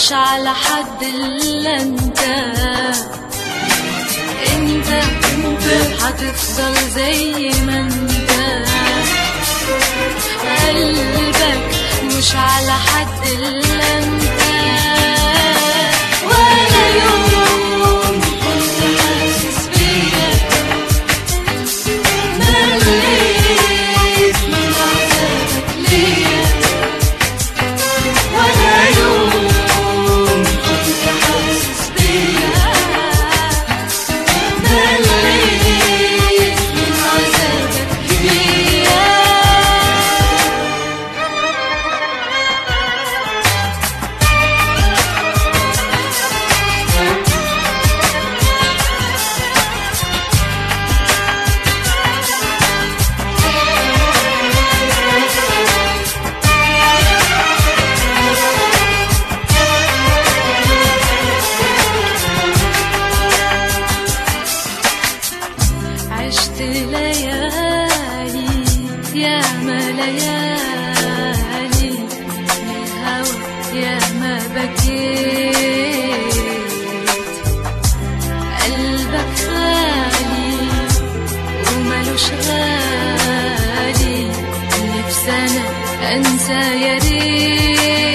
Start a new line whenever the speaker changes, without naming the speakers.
مش على حد الا انت انت انت هتفضل زي ما انت قلبك مش على حد الا انت ولا يوم كنت حاسس بيا مليت من عذابك ليا ولا يوم كنت حاسس بيا مليت من عذابك ليا عشت ليالي يا ما ليالي الهوى يا ما بكيت قلبك خالي وملوش غالي نفسي انا انسى يا ريت